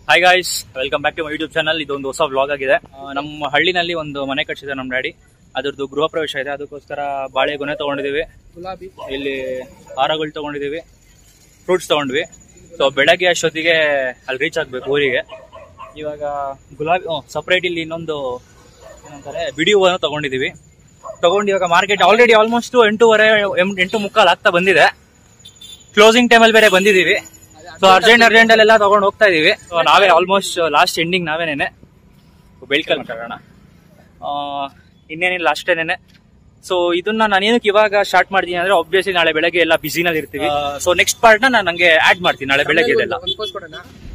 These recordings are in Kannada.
Hi guys welcome back to my YouTube channel ಇದೊಂದು ಹೊಸ ವ್ಲಾಗ್ ಆಗಿದೆ ಆ, ನಮ್ಮ ಹಳ್ಳಿನಲ್ಲಿ ಒಂದು ಮನೆ ಕಟ್ಸಿದೆ ನಮ್ಮ ಡ್ಯಾಡಿ ಅದ್ರದ್ದು ಗೃಹ ಪ್ರವೇಶ ಇದೆ ಅದಕ್ಕೋಸ್ಕರ ಬಾಳೆ ಗೊನೆ ತಗೊಂಡಿದೀವಿ ಗುಲಾಬಿ ಇಲ್ಲಿ ಹಾರಗಳು ತಗೊಂಡಿದೀವಿ ಫ್ರೂಟ್ಸ್ ತಗೊಂಡ್ವಿ ಸೊ ಬೆಳಗ್ಗೆ ಅಷ್ಟೊತ್ತಿಗೆ ಅಲ್ಲಿ ರೀಚ್ ಆಗ್ಬೇಕು ಊರಿಗೆ ಇವಾಗ ಗುಲಾಬಿ ಸಪ್ರೇಟ್ ಇಲ್ಲಿ ಇನ್ನೊಂದು ಏನಂತಾರೆ ಬಿಡಿ ಹೂವನ್ನು ತಗೊಂಡಿದೀವಿ ತಗೊಂಡು ಇವಾಗ ಮಾರ್ಕೆಟ್ ಆಲ್ರೆಡಿ ಆಲ್ಮೋಸ್ಟ್ ಎಂಟೂವರೆ ಎಂ- ಎಂಟು ಮುಕ್ಕಾಲು ಆಗ್ತಾ ಬಂದಿದೆ ಕ್ಲೋಸಿಂಗ್ ಟೈಮಲ್ಲಿ ಬೇರೆ ಬಂದಿದೀವಿ ಸೊ ಅರ್ಜೆಂಟ್ ಅರ್ಜೆಂಟ್ ಅಲ್ಲೆಲ್ಲ ತಗೊಂಡು ಹೋಗ್ತಾ ಇದೀವಿ ಸೊ ನಾವೇ ಆಲ್ಮೋಸ್ಟ್ ಲಾಸ್ಟ್ ಎಂಡಿಂಗ್ ನಾವೇನೇನೆ ಬೆಳ್ಕಲ್ ಮಾತಾಡೋಣ ಆ, ಇನ್ನೇನಿಲ್ಲ ಅಷ್ಟೇನೇನೆ ಸೊ ಇದನ್ನ ನಾನು ಏನಕ್ಕೆ ಇವಾಗ ಸ್ಟಾರ್ಟ್ ಮಾಡ್ತೀನಿ ಅಂದ್ರೆ ಆಬ್ವಿಯಸ್ಲಿ ನಾಳೆ ಬೆಳಗ್ಗೆ ಎಲ್ಲ ಬಿಸಿನಲ್ಲಿ ಇರ್ತೀವಿ ಸೊ ನೆಕ್ಸ್ಟ್ ಪಾರ್ಟ್ ನಾನು ನಂಗೆ ಆಡ್ ಮಾಡ್ತೀನಿ ನಾಳೆ ಬೆಳಗ್ಗೆ ಇದೆಲ್ಲ ಒಂದು ಪೋಸ್ಟ್ ಕೊಡೋಣ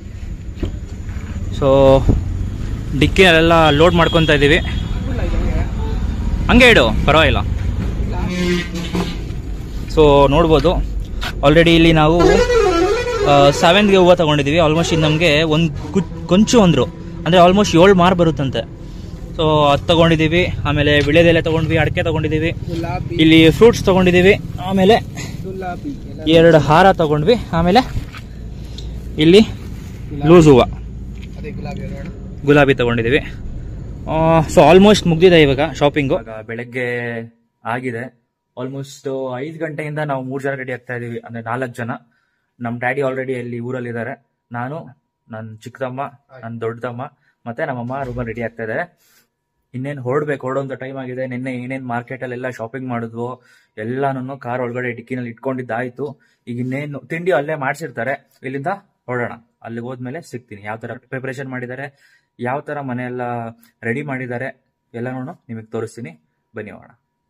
ಸೊ ಡಿಕ್ಕಿನಲ್ಲೆಲ್ಲ ಲೋಡ್ ಮಾಡ್ಕೊತಾ ಇದೀವಿ ಇಲ್ಲ ಇದು ಹಂಗೆ. ಹಂಗೆ ಇಡು ಪರವಾಗಿಲ್ಲ ಸೊ ನೋಡ್ಬೋದು ಆಲ್ರೆಡಿ ಇಲ್ಲಿ ನಾವು ಸೆವೆನ್ಗೆ ಹೂವು ತಗೊಂಡಿದ್ದೀವಿ ಆಲ್ಮೋಸ್ಟ್ ಇದು ನಮಗೆ ಒಂದು ಕೊಂಚು ಅಂದರು ಅಂದರೆ ಆಲ್ಮೋಸ್ಟ್ ಏಳು ಮಾರು ಬರುತ್ತಂತೆ ಸೊ ಅದು ತಗೊಂಡಿದ್ದೀವಿ ಆಮೇಲೆ ವಿಳೆದೆಲೆ ತಗೊಂಡ್ವಿ ಅಡಿಕೆ ತಗೊಂಡಿದ್ದೀವಿ ಗುಲಾಬಿ ಇಲ್ಲಿ ಫ್ರೂಟ್ಸ್ ತಗೊಂಡಿದ್ದೀವಿ ಆಮೇಲೆ ಗುಲಾಬಿ ಎಲ್ಲ ಎರಡು ಹಾರ ತಗೊಂಡ್ವಿ ಆಮೇಲೆ ಇಲ್ಲಿ ಲೂಸ್ ಹೂವು ಅದೇ ಗುಲಾಬಿ ನೋಡೋಣ ಗುಲಾಬಿ ತಗೊಂಡಿದ್ದೀವಿ ಸೊ ಆಲ್ಮೋಸ್ಟ್ ಮುಗ್ದಿದೆ ಇವಾಗ ಶಾಪಿಂಗು ಬೆಳಗ್ಗೆ ಆಗಿದೆ ಆಲ್ಮೋಸ್ಟ್ ಐದು ಗಂಟೆಯಿಂದ ನಾವು ಮೂರು ಜನ ರೆಡಿ ಆಗ್ತಾ ಇದೀವಿ ಅಂದ್ರೆ ನಾಲ್ಕು ಜನ ನಮ್ಮ ಡ್ಯಾಡಿ ಆಲ್ರೆಡಿ ಅಲ್ಲಿ ಊರಲ್ಲಿ ಇದ್ದಾರೆ ನಾನು ನನ್ನ ಚಿಕ್ಕದಮ್ಮ ನನ್ನ ದೊಡ್ಡದಮ್ಮ ಮತ್ತೆ ನಮ್ಮಮ್ಮ ರೂಮಲ್ಲಿ ರೆಡಿ ಆಗ್ತಾ ಇದ್ದಾರೆ ಇನ್ನೇನು ಹೊರಡ್ಬೇಕು ಹೊರಡೋಂಥ ಟೈಮ್ ಆಗಿದೆ ನಿನ್ನೆ ಏನೇನು ಮಾರ್ಕೆಟಲ್ಲೆಲ್ಲ ಶಾಪಿಂಗ್ ಮಾಡಿದ್ವು ಎಲ್ಲಾನು ಕಾರ್ ಒಳಗಡೆ ಡಿಕ್ಕಿನಲ್ಲಿ ಇಟ್ಕೊಂಡಿದ್ದಾಯ್ತು ಈಗ ಇನ್ನೇನು ತಿಂಡಿ ಅಲ್ಲೇ ಮಾಡಿಸಿರ್ತಾರೆ ಇಲ್ಲಿಂದ ಹೊರಡೋಣ ಅಲ್ಲಿಗೆ ಹೋದ್ಮೇಲೆ ಸಿಗ್ತೀನಿ ಯಾವ ತರ ಪ್ರಿಪರೇಷನ್ ಮಾಡಿದ್ದಾರೆ ಯಾವ ತರ ಮನೆ ಎಲ್ಲ ರೆಡಿ ಮಾಡಿದ್ದಾರೆ ಎಲ್ಲನೂ ನಿಮಗೆ ತೋರಿಸ್ತೀನಿ ಬನ್ನಿ ಹೋಗೋಣ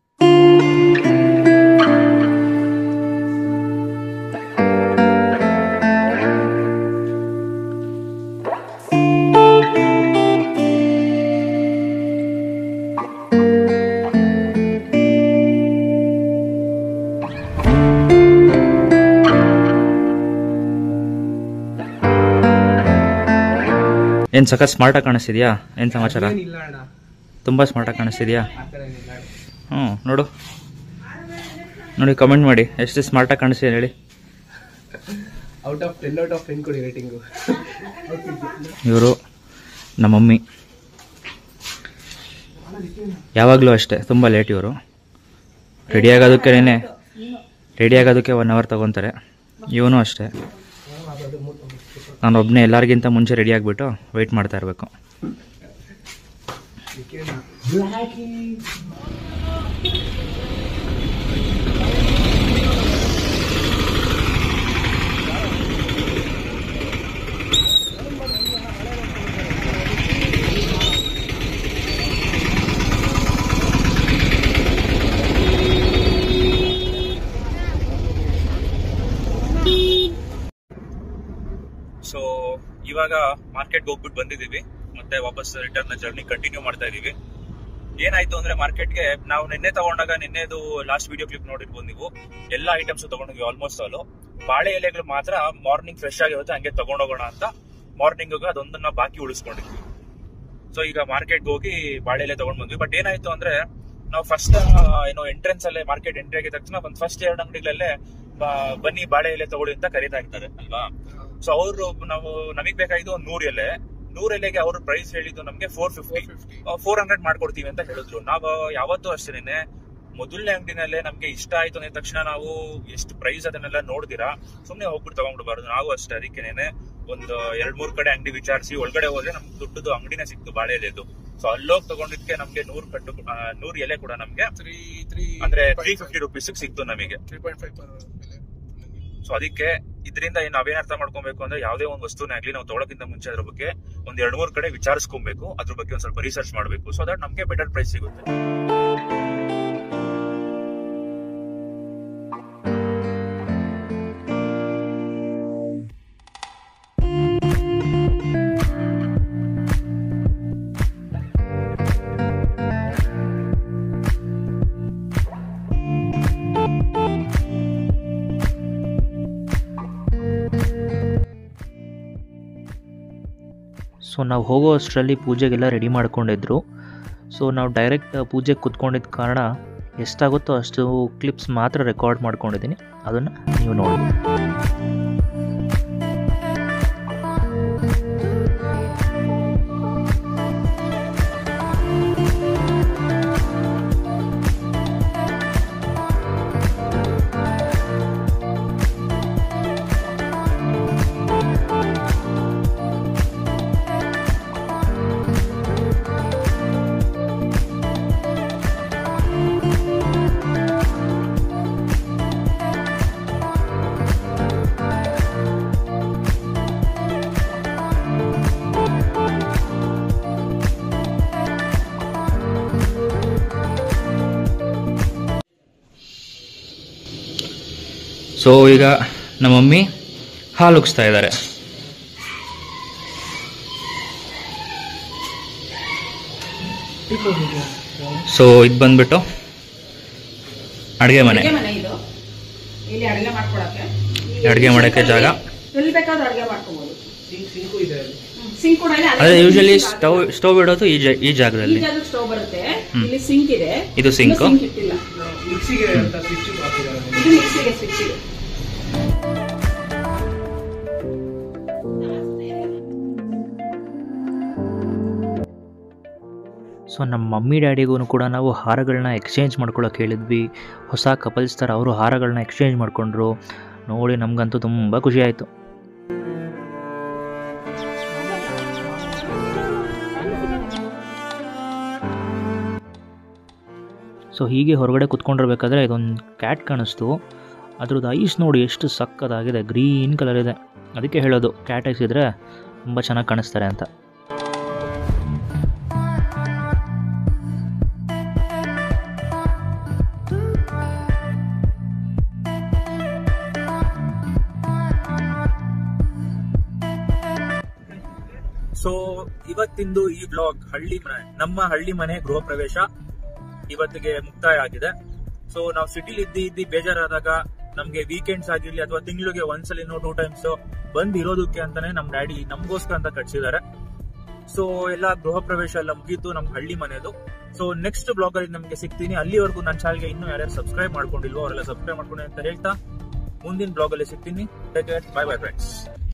ಏನ್ ಸಖತ್ ಸ್ಮಾರ್ಟ್ ಆಗಿ ಕಾಣಿಸ್ತಿದ್ಯಾ ಏನ್ ಸಮಾಚಾರ ಏನಿಲ್ಲ ಅಣ್ಣ ತುಂಬಾ ಸ್ಮಾರ್ಟ್ ಆಗಿ ಕಾಣಿಸ್ತಿದ್ಯಾ ಆ ಥರ ಏನಿಲ್ಲ ಅಣ್ಣ. ಹ್ಞೂ ನೋಡು ನೋಡಿ ಕಮೆಂಟ್ ಮಾಡಿ ಎಷ್ಟು ಸ್ಮಾರ್ಟ್ ಆಗಿ ಕಾಣಿಸ್ತಿದೆ ಹೇಳಿ out of ten out of ten ಕೊಡಿ ರೇಟಿಂಗು ಇವರು ನಮ್ಮ ಮಮ್ಮಿ ಯಾವಾಗಲೂ ಅಷ್ಟೇ ತುಂಬ ಲೇಟ್ ಇವರು ರೆಡಿ ಆಗೋದಕ್ಕೇನೆ ರೆಡಿ ಆಗೋದಕ್ಕೆ ಒನ್ ಅವರ್ ತಗೊತಾರೆ ಇವನು ಅಷ್ಟೇ ನಾನು ಒಬ್ಬನೇ ಎಲ್ಲರಿಗಿಂತ ಮುಂಚೆ ರೆಡಿ ಆಗಿಬಿಟ್ಟು ವೆಯ್ಟ್ ಮಾಡ್ತಾ ಇರಬೇಕು ಸೊ ಇವಾಗ ಮಾರ್ಕೆಟ್ಗೆ ಹೋಗ್ಬಿಟ್ಟು ಬಂದಿದೀವಿ ಮತ್ತೆ ವಾಪಸ್ ರಿಟರ್ನ್ ಜರ್ನಿ ಕಂಟಿನ್ಯೂ ಮಾಡ್ತಾ ಇದೀವಿ ಏನಾಯ್ತು ಅಂದ್ರೆ ಮಾರ್ಕೆಟ್ಗೆ ನಾವು ನಿನ್ನೆ ತಗೊಂಡಾಗ ನಿನ್ನೆದು ಲಾಸ್ಟ್ ವಿಡಿಯೋ ಕ್ಲಿಪ್ ನೋಡಿರ್ಬೋದು ನೀವು ಎಲ್ಲಾ ಐಟಮ್ಸ್ ತಗೊಂಡಿದ್ವಿ ಆಲ್ಮೋಸ್ಟ್ ಆಲ್ ಬಾಳೆ ಎಲೆಗಳು ಮಾತ್ರ ಮಾರ್ನಿಂಗ್ ಫ್ರೆಶ್ ಆಗಿರುತ್ತೆ ಹಂಗೆ ತಗೊಂಡೋಗೋಣ ಅಂತ ಮಾರ್ನಿಂಗ್ ಅದೊಂದನ್ನ ಬಾಕಿ ಉಳಿಸ್ಕೊಂಡಿದ್ವಿ ಸೊ ಈಗ ಮಾರ್ಕೆಟ್ಗೆ ಹೋಗಿ ಬಾಳೆ ಎಲೆ ತಗೊಂಡ್ ಬಂದ್ವಿ ಬಟ್ ಏನಾಯ್ತು ಅಂದ್ರೆ ನಾವು ಫಸ್ಟ್ ಏನೋ ಎಂಟ್ರೆನ್ಸ್ ಅಲ್ಲೇ ಮಾರ್ಕೆಟ್ ಎಂಟ್ರಿ ಆಗಿದ ತಕ್ಷಣ ಒಂದು ಫಸ್ಟ್ ಎರಡು ಅಂಗಡಿಗಳಲ್ಲೇ ಬ- ಬನ್ನಿ ಬಾಳೆ ಎಲೆ ತಗೊಳ್ಳಿ ಅಂತ ಕರೀತಾ ಇರ್ತಾರೆ ಅಲ್ವಾ ಸೊ ಅವರು ನಾವು ನಮಗ್ ಬೇಕಾಗಿದ್ದು ಒಂದು ನೂರ್ ಎಲೆ ನೂರ್ ಎಲೆಗೆ ಅವ್ರ ಪ್ರೈಸ್ ಹೇಳಿದ್ದು ನಮ್ಗೆ ಫೋರ್ ಫಿಫ್ಟಿ ಫೋರ್ ಹಂಡ್ರೆಡ್ ಮಾಡ್ಕೊಡ್ತೀವಿ ಅಂತ ಹೇಳಿದ್ರು ನಾವು ಯಾವತ್ತೂ ಅಷ್ಟೇನೆ ಮೊದಲನೇ ಅಂಗಡಿನಲ್ಲೇ ನಮ್ಗೆ ಇಷ್ಟ ಆಯ್ತು ಅಂದ ತಕ್ಷಣ ನಾವು ಎಷ್ಟು ಪ್ರೈಸ್ ಅದನ್ನೆಲ್ಲ ನೋಡ್ದಿರಾ ಸುಮ್ನೆ ಹೋಗ್ಬಿಟ್ಟು ತಗೊಂಡ್ಬಿಡ್ಬಾರ್ದು ನಾವು ಅಷ್ಟೇ ಅದಕ್ಕೇನೆ ಒಂದು ಎರಡ್ ಮೂರ್ ಕಡೆ ಅಂಗಡಿ ವಿಚಾರಿಸಿ ಒಳಗಡೆ ಹೋದ್ರೆ ನಮ್ಗೆ ದುಡ್ಡದು ಅಂಗಡಿನೇ ಸಿಕ್ತು ಬಾಳೆ ಎಲೆದು ಸೊ ಅಲ್ಲೋಗಿ ತಗೊಂಡಿದ್ಕೆ ನಮ್ಗೆ ನೂರ್ ಕಟ್ಟು ಆ, ನೂರ್ ಎಲೆ ಕೂಡ ನಮ್ಗೆ ತ್ರೀ ತ್ರೀ ಅಂದ್ರೆ ತ್ರೀ ಫಿಫ್ಟಿ ರುಪೀಸ್ ಸಿಕ್ತು ನಮಗೆ ತ್ರೀ ಪಾಯಿಂಟ್ ಫೈವ್ ಪರ್ ಬೆಲೆ ಸೊ ಅದಕ್ಕೆ ಇದರಿಂದ ನಾವೇನ್ ಅರ್ಥ ಮಾಡ್ಕೊಬೇಕು ಅಂದ್ರೆ ಯಾವುದೇ ಒಂದು ವಸ್ತುನೇ ಆಗ್ಲಿ ನಾವು ತಗೊಳಕ್ಕಿಂತ ಮುಂಚೆ ಅದ್ರ ಬಗ್ಗೆ ಒಂದ್ ಎರಡ್ ಮೂರ್ ಕಡೆ ವಿಚಾರಿಸ್ಕೊಬೇಕು ಅದ್ರ ಬಗ್ಗೆ ಒಂದ್ ಸ್ವಲ್ಪ ರಿಸರ್ಚ್ ಮಾಡಬೇಕು ಸೊ ದಟ್ ನಮ್ಗೆ ಬೆಟರ್ ಪ್ರೈಸ್ ಸಿಗುತ್ತೆ ಸೊ ನಾವು ಹೋಗೋ ಅಷ್ಟರಲ್ಲಿ ಪೂಜೆಗೆಲ್ಲ ರೆಡಿ ಮಾಡ್ಕೊಂಡಿದ್ರು ಸೊ ನಾವು ಡೈರೆಕ್ಟ್ ಪೂಜೆಗೆ ಕುತ್ಕೊಂಡಿದ್ದ ಕಾರಣ ಎಷ್ಟಾಗುತ್ತೋ ಅಷ್ಟು ಕ್ಲಿಪ್ಸ್ ಮಾತ್ರ ರೆಕಾರ್ಡ್ ಮಾಡ್ಕೊಂಡಿದ್ದೀನಿ ಅದನ್ನು ನೀವು ನೋಡಿ ಸೊ ಈಗ ನಮ್ಮ ಮಮ್ಮಿ ಹಾಲು ಉಗಿಸ್ತಾ ಇದ್ದಾರೆ ಸೊ ಇದು ಬಂದ್ಬಿಟ್ಟು ಅಡುಗೆ ಮನೆ ಅಡುಗೆ ಮನೆ ಇದು ಇಲ್ಲಿ ಅಡುಗೆ ಮಾಡ್ಕೊಳಕ್ಕೆ ಅಡುಗೆ ಮಾಡೋಕ್ಕೆ ಜಾಗ ಎಲ್ಲಿ ಬೇಕಾದ್ರೂ ಅಡುಗೆ ಮಾಡ್ಕೋಬಹುದು ಸಿಂಕು ಇದೆ ಅಲ್ಲಿ ಸಿಂಕ್ ಕೂಡ ಇದೆ ಅದೇ ಯೂಶಲಿ ಸ್ಟವ್ ಸ್ಟವ್ ಇಡೋದು ಈ ಜಾ- ಈ ಈ ಜಾಗದಲ್ಲಿ ಜಾಗಕ್ಕೆ ಸ್ಟವ್ ಬರುತ್ತೆ ಹ್ಮ್. ಇಲ್ಲಿ ಸಿಂಕ್ ಇದೆ ಇದು sink. ಸಿಂಕ್ ಇಟ್ಟಿಲ್ಲ ಮಿಕ್ಸಿಗೆ ಅಂತ ಸ್ವಿಚ್ ಹಾಕಿದ್ದಾರೆ ಇದು ಮಿಕ್ಸಿಗೆ ಸ್ವಿಚ್ ಇದೆ ಸೊ ನಮ್ಮ ಮಮ್ಮಿ ಡ್ಯಾಡಿಗೂ ಕೂಡ ನಾವು ಹಾರಗಳನ್ನ ಎಕ್ಸ್ಚೇಂಜ್ ಮಾಡ್ಕೊಳಕ್ಕೆ ಹೇಳಿದ್ವಿ ಹೊಸ ಕಪಲ್ಸ್ ಥರ ಅವರು ಹಾರಗಳನ್ನ ಎಕ್ಸ್ಚೇಂಜ್ ಮಾಡಿಕೊಂಡ್ರು ನೋಡಿ ನಮಗಂತೂ ತುಂಬ ಖುಷಿ ಆಯಿತು ಸೊ ಹೀಗೆ ಹೊರಗಡೆ ಕುತ್ಕೊಂಡಿರ್ಬೇಕಾದ್ರೆ ಇದೊಂದು ಕ್ಯಾಟ್ ಕಾಣಿಸ್ತು ಅದ್ರದ್ದು ಐಸ್ ನೋಡಿ ಎಷ್ಟು ಸಕ್ಕದಾಗಿದೆ ಗ್ರೀನ್ ಕಲರ್ ಇದೆ ಅದಕ್ಕೆ ಹೇಳೋದು ಕ್ಯಾಟ್ ಐಸ್ ಇದ್ದರೆ ತುಂಬ ಚೆನ್ನಾಗಿ ಕಾಣಿಸ್ತಾರೆ ಅಂತ ಸೊ ಇವತ್ತಿಂದು ಈ ಬ್ಲಾಗ್ ಹಳ್ಳಿ ಮನೆ ನಮ್ಮ ಹಳ್ಳಿ ಮನೆ ಗೃಹ ಪ್ರವೇಶ ಇವತ್ತಿಗೆ ಮುಕ್ತಾಯ ಆಗಿದೆ ಸೊ ನಾವು ಸಿಟಿಲಿ ಇದ್ದಿ ಇದ್ದಿ ಬೇಜಾರಾದಾಗ ನಮ್ಗೆ ವೀಕೆಂಡ್ಸ್ ಆಗಿರ್ಲಿ ಅಥವಾ ತಿಂಗಳಿಗೆ ಒಂದ್ಸಲಿನೋ ಟೂ ಟೈಮ್ಸ್ ಬಂದ್ ಇರೋದಕ್ಕೆ ಅಂತಾನೆ ನಮ್ ಡ್ಯಾಡಿ ನಮ್ಗೋಸ್ಕರ ಅಂತ ಕಟ್ಸಿದ್ದಾರೆ ಸೊ ಎಲ್ಲ ಗೃಹ ಪ್ರವೇಶ ಎಲ್ಲ ಮುಗೀತು ನಮ್ ಹಳ್ಳಿ ಮನೆದು ಸೊ ನೆಕ್ಸ್ಟ್ ಬ್ಲಾಗ್ ಅಲ್ಲಿ ನಮ್ಗೆ ಸಿಗ್ತೀನಿ ಅಲ್ಲಿವರೆಗೂ ನನ್ನ ಚಾನಲ್ಗೆ ಇನ್ನೂ ಯಾರ್ಯಾರು ಸಬ್ಸ್ಕ್ರೈಬ್ ಮಾಡ್ಕೊಂಡಿಲ್ವೋ ಅವರೆಲ್ಲ ಸಬ್ಸ್ಕ್ರೈಬ್ ಮಾಡ್ಕೊಂಡು ಅಂತ ಹೇಳ್ತಾ ಮುಂದಿನ ಬ್ಲಾಗ್ ಅಲ್ಲಿ ಸಿಗ್ತೀನಿ ಬಾಯ್ ಬಾಯ್ ಫ್ರೆಂಡ್ಸ್